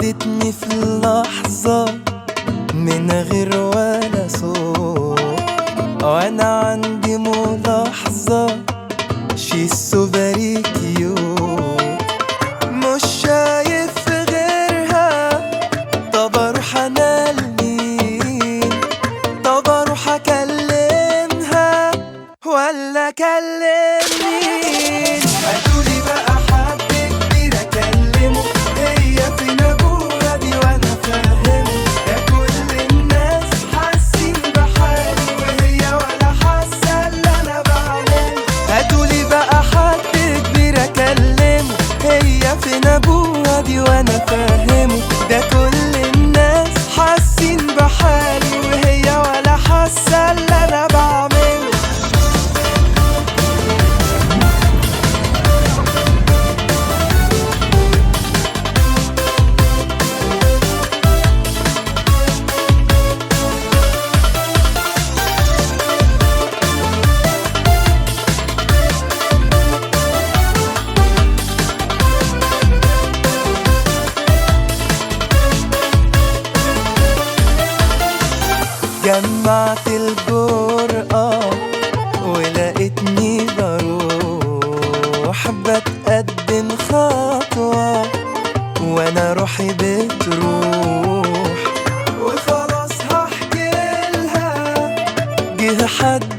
خدتني في اللحظة من غير ولا صوت وانا عندي ملاحظة شي so very cute مش شايف غيرها طب اروح انا لمين طب اروح اكلمها ولا اكلم مين هاتولي بقى حد كبير اكلمه هي فين ابوها دي وانا فاهمه يا كل الناس حاسين بحالي وهي ولا حاسه اللي انا بعمله هاتولي بقى حد كبير اكلمه هي فين ابوها دي وانا فاهمه ده كل الناس حاسين بحالي وهي ولا حاسه اللي انا بعمله جمعت الجرأة ولقيتني بروح بتقدم خطوة وانا روحي بتروح وخلاص هحكي لها جه حد